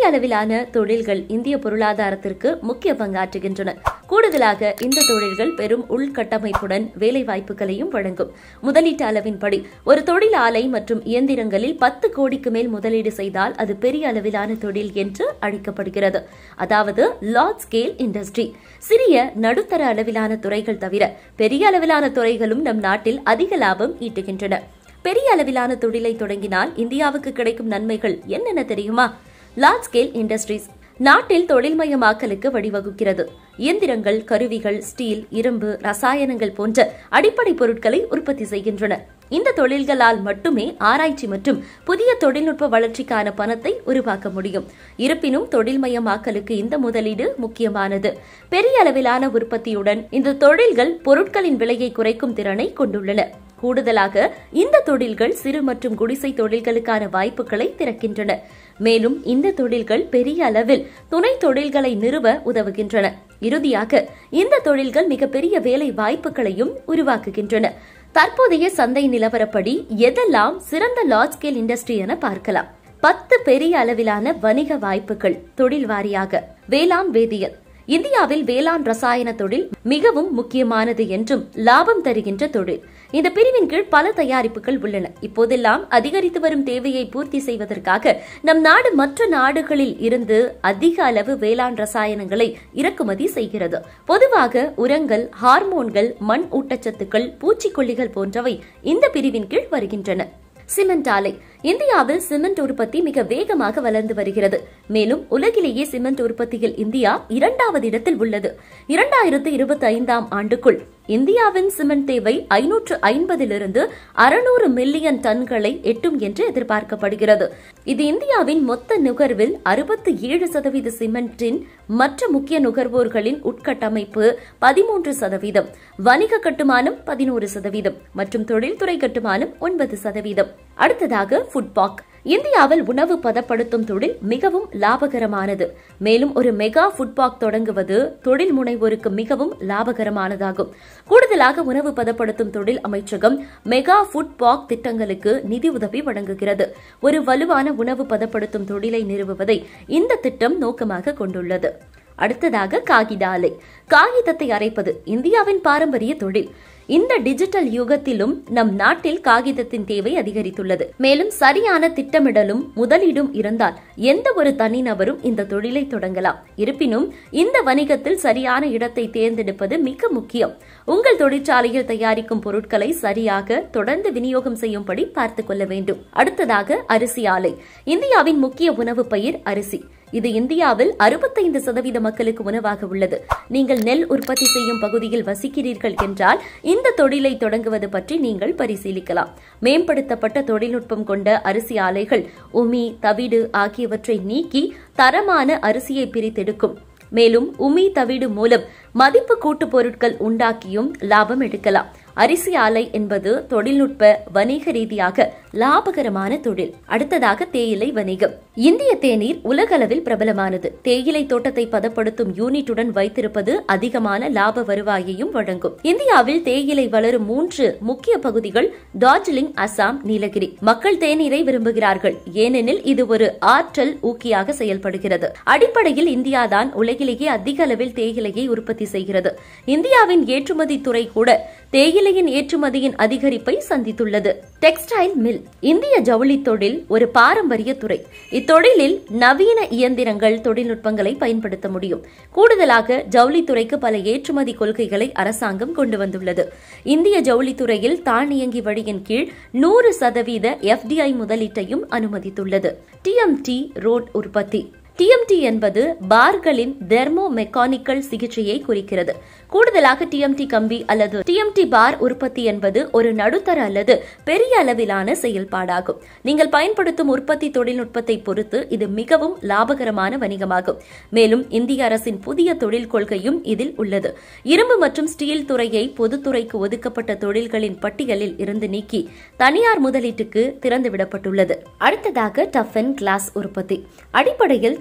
அளவிலான தொழில்கள் இந்திய பொருளாதாரத்திற்கு முக்கிய பங்காற்றுகின்றன கூடுதலாக இந்த தொழில்கள் பெரும் உள்கட்டமைப்புடன் வேலை வாய்ப்புகளையும் வழங்கும் முதலீட்டு அளவின்படி ஒரு தொழில் ஆலை மற்றும் இயந்திரங்களில் பத்து கோடிக்கு மேல் முதலீடு செய்தால் அது பெரிய அளவிலான தொழில் என்று அழைக்கப்படுகிறது அதாவது லார்ஜ் ஸ்கேல் இண்டஸ்ட்ரி சிறிய நடுத்தர அளவிலான துறைகள் தவிர பெரிய அளவிலான துறைகளும் நம் நாட்டில் அதிக லாபம் ஈட்டுகின்றன பெரிய அளவிலான தொழிலை தொடங்கினால் இந்தியாவுக்கு கிடைக்கும் நன்மைகள் என்னென்ன தெரியுமா லார்ஜ் ஸ்கேல் இண்டஸ்ட்ரீஸ் நாட்டில் தொழில்மயமாக்கலுக்கு வழிவகுக்கிறது இயந்திரங்கள் கருவிகள் ஸ்டீல் இரும்பு ரசாயனங்கள் போன்ற அடிப்படை பொருட்களை உற்பத்தி செய்கின்றன இந்த தொழில்களால் மட்டுமே ஆராய்ச்சி மற்றும் புதிய தொழில்நுட்ப வளர்ச்சிக்கான பணத்தை உருவாக்க முடியும் இருப்பினும் தொழில்மயமாக்கலுக்கு இந்த முதலீடு முக்கியமானது பெரிய அளவிலான உற்பத்தியுடன் இந்த தொழில்கள் பொருட்களின் விலையை குறைக்கும் திறனை கொண்டுள்ளன கூடுதலாக இந்த தொழில்கள் சிறு மற்றும் குடிசை தொழில்களுக்கான வாய்ப்புகளை திறக்கின்றன மேலும் இந்த தொழில்கள் பெரிய அளவில் துணை தொழில்களை நிறுவ உதவுகின்றன இறுதியாக இந்த தொழில்கள் மிகப்பெரிய வேலை வாய்ப்புகளையும் உருவாக்குகின்றன தற்போதைய சந்தை நிலவரப்படி எதெல்லாம் சிறந்த லார்ஜ் ஸ்கேல் இண்டஸ்ட்ரி என பார்க்கலாம் பத்து பெரிய அளவிலான வணிக வாய்ப்புகள் தொழில் வாரியாக வேளாண் வேதியியல் இந்தியாவில் வேளாண் ரசாயன தொழில் மிகவும் முக்கியமானது என்றும் லாபம் தருகின்ற தொழில் இந்த பிரிவின் கீழ் பல தயாரிப்புகள் உள்ளன இப்போதெல்லாம் அதிகரித்து வரும் தேவையை பூர்த்தி செய்வதற்காக நம் நாடு மற்ற நாடுகளில் இருந்து அதிக அளவு வேளாண் ரசாயனங்களை இறக்குமதி செய்கிறது பொதுவாக உரங்கள் ஹார்மோன்கள் மண் ஊட்டச்சத்துக்கள் பூச்சிக்கொல்லிகள் போன்றவை இந்த பிரிவின் கீழ் வருகின்றன சிமெண்ட் ஆலை இந்தியாவில் சிமெண்ட் உற்பத்தி மிக வேகமாக வளர்ந்து வருகிறது மேலும் உலகிலேயே சிமெண்ட் உற்பத்தியில் இந்தியா இரண்டாவது இடத்தில் உள்ளது இரண்டாயிரத்து இருபத்தி ஐந்தாம் ஆண்டுக்குள் இந்தியாவின் சிமெண்ட் தேவை ஐநூற்று ஐம்பதிலிருந்து அறுநூறு மில்லியன் டன்களை எட்டும் என்று எதிர்பார்க்கப்படுகிறது இது இந்தியாவின் மொத்த நுகர்வில் அறுபத்தி ஏழு சதவீத சிமெண்டின் மற்ற முக்கிய நுகர்வோர்களின் உட்கட்டமைப்பு பதிமூன்று சதவீதம் வணிக கட்டுமானம் பதினோரு சதவீதம் மற்றும் தொழில்துறை கட்டுமானம் ஒன்பது சதவீதம் அடுத்ததாக ஃபுட்பாக் இந்தியாவில் உணவு பதப்படுத்தும் தொழில் மிகவும் லாபகரமானது மேலும் ஒரு மெகா ஃபுட்பாக் தொடங்குவது தொழில் முனைவோருக்கு மிகவும் லாபகரமானதாகும் கூடுதலாக உணவு பதப்படுத்தும் தொழில் அமைச்சகம் மெகா ஃபுட்பாக் திட்டங்களுக்கு நிதி உதவி வழங்குகிறது ஒரு வலுவான உணவு பதப்படுத்தும் தொழிலை நிறுவுவதை இந்த திட்டம் நோக்கமாக கொண்டுள்ளது அடுத்ததாக காகித ஆலை காகிதத்தை அரைப்பது இந்தியாவின் பாரம்பரிய தொழில் இந்த டிஜிட்டல் யுகத்திலும் நம் நாட்டில் காகிதத்தின் தேவை அதிகரித்துள்ளது மேலும் சரியான திட்டமிடலும் முதலீடும் இருந்தால் எந்த ஒரு தனிநபரும் இந்த தொழிலை தொடங்கலாம் இருப்பினும் இந்த வணிகத்தில் சரியான இடத்தை தேர்ந்தெடுப்பது மிக முக்கியம் உங்கள் தொழிற்சாலையில் தயாரிக்கும் பொருட்களை சரியாக தொடர்ந்து விநியோகம் செய்யும்படி பார்த்துக் கொள்ள வேண்டும் அடுத்ததாக அரிசி ஆலை இந்தியாவின் முக்கிய உணவு பயிர் அரிசி இது இந்தியாவில் அறுபத்தைந்து சதவீத மக்களுக்கு உணவாக உள்ளது நீங்கள் நெல் உற்பத்தி செய்யும் பகுதியில் வசிக்கிறீர்கள் என்றால் இந்த தொழிலை தொடங்குவது பற்றி நீங்கள் பரிசீலிக்கலாம் மேம்படுத்தப்பட்ட தொழில்நுட்பம் கொண்ட அரிசி ஆலைகள் உமி தவிடு ஆகியவற்றை நீக்கி தரமான அரிசியை பிரித்தெடுக்கும் மேலும் உமி தவிடு மூலம் மதிப்பு கூட்டு பொருட்கள் உண்டாக்கியும் லாபம் எடுக்கலாம் அரிசி ஆலை என்பது தொழில்நுட்ப வணிக ரீதியாக லாபகரமான தொழில் அடுத்ததாக தேயிலை வணிகம் இந்திய தேநீர் உலகளவில் பிரபலமானது தேயிலை தோட்டத்தை பதப்படுத்தும் யூனிட்டுடன் வைத்திருப்பது அதிகமான லாப வருவாயையும் வழங்கும் இந்தியாவில் தேயிலை வளரும் மூன்று முக்கிய பகுதிகள் டார்ஜிலிங் அசாம் நீலகிரி மக்கள் தேநீரை விரும்புகிறார்கள் ஏனெனில் இது ஒரு ஆற்றல் ஊக்கியாக செயல்படுகிறது அடிப்படையில் இந்தியாதான் உலகிலேயே அதிக அளவில் தேயிலையை உற்பத்தி செய்கிறது இந்தியாவின் ஏற்றுமதி துறை கூட தேயிலையின் ஏற்றுமதியின் அதிகரிப்பை சந்தித்துள்ளது டெக்ஸ்டைல் மில் இந்திய ஜவுளி தொழில் ஒரு பாரம்பரிய துறை இத்தொழிலில் நவீன இயந்திரங்கள் தொழில்நுட்பங்களை பயன்படுத்த முடியும் கூடுதலாக ஜவுளித்துறைக்கு பல ஏற்றுமதி கொள்கைகளை அரசாங்கம் கொண்டு வந்துள்ளது இந்திய ஜவுளித்துறையில் தானியங்கி வழியின் கீழ் நூறு சதவீத எஃப்டிஐ முதலீட்டையும் அனுமதித்துள்ளது டிஎம்டி ரோட் உற்பத்தி டிஎம்டி என்பது பார்களின் தெர்மோ மெக்கானிக்கல் சிகிச்சையை குறிக்கிறது கூடுதலாக டிஎம்டி கம்பி அல்லது டிஎம்டி பார் உற்பத்தி என்பது ஒரு நடுத்தர அல்லது பெரிய அளவிலான செயல்பாடாகும் நீங்கள் பயன்படுத்தும் உற்பத்தி தொழில்நுட்பத்தை பொறுத்து இது மிகவும் லாபகரமான வணிகமாகும் மேலும் இந்திய அரசின் புதிய தொழில் கொள்கையும் இதில் உள்ளது இரும்பு மற்றும் ஸ்டீல் துறையை பொதுத்துறைக்கு ஒதுக்கப்பட்ட தொழில்களின் பட்டியலில் இருந்து நீக்கி தனியார் முதலீட்டுக்கு திறந்துவிடப்பட்டுள்ளது அடுத்ததாக டஃப் அண்ட் கிளாஸ் உற்பத்தி அடிப்படையில்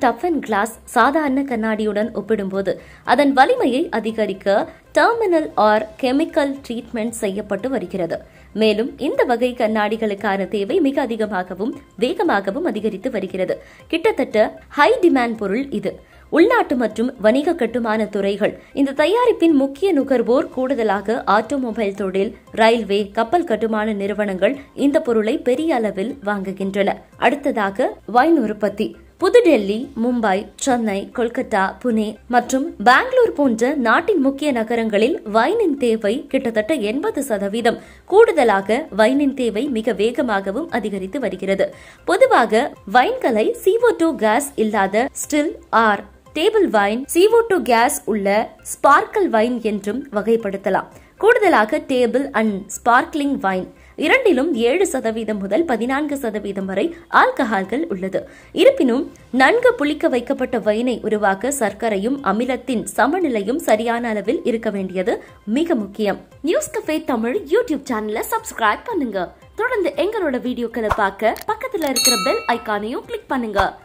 டஃப் அண்ட் கிளாஸ் சாதாரண கண்ணாடியுடன் ஒப்பிடும்போது அதன் வலிமையை அதிகரிக்க டெர்மினல் ஆர் கெமிக்கல் ட்ரீட்மெண்ட் செய்யப்பட்டு வருகிறது மேலும் இந்த வகை கண்ணாடிகளுக்கான தேவை மிக அதிகமாகவும் வேகமாகவும் அதிகரித்து வருகிறது கிட்டத்தட்ட ஹை டிமாண்ட் பொருள் இது உள்நாட்டு மற்றும் வணிக கட்டுமான துறைகள் இந்த தயாரிப்பின் முக்கிய நுகர்வோர் கூடுதலாக ஆட்டோமொபைல் தொழில் ரயில்வே கப்பல் கட்டுமான நிறுவனங்கள் இந்த பொருளை பெரிய அளவில் வாங்குகின்றன அடுத்ததாக வைன் உற்பத்தி புதுடெல்லி மும்பை சென்னை கொல்கத்தா புனே மற்றும் பெங்களூர் போன்ற நாட்டின் முக்கிய நகரங்களில் வைனின் தேவை கிட்டத்தட்ட எண்பது சதவீதம் கூடுதலாக வைனின் தேவை மிக வேகமாகவும் அதிகரித்து வருகிறது பொதுவாக வைன்களை சிஓ டூ கேஸ் இல்லாத still or table wine CO two gas உள்ள ஸ்பார்க்கல் வைன் என்றும் வகைப்படுத்தலாம் கூடுதலாக டேபிள் அண்ட் ஸ்பார்க்லிங் வைன் இரண்டிலும் ஏழு சதவீதம் முதல் பதினான்கு சதவீதம் வரை ஆல்கஹால்கள் உள்ளது இருப்பினும் நன்கு புளிக்க வைக்கப்பட்ட வைனை உருவாக்க சர்க்கரையும் அமிலத்தின் சமநிலையும் சரியான அளவில் இருக்க வேண்டியது மிக முக்கியம் நியூஸ் கஃபே தமிழ் யூடியூப் சேனலை சப்ஸ்கிரைப் பண்ணுங்க தொடர்ந்து எங்களோட வீடியோக்களை பார்க்க பக்கத்துல இருக்கிற பெல் ஐக்கானையும் கிளிக் பண்ணுங்க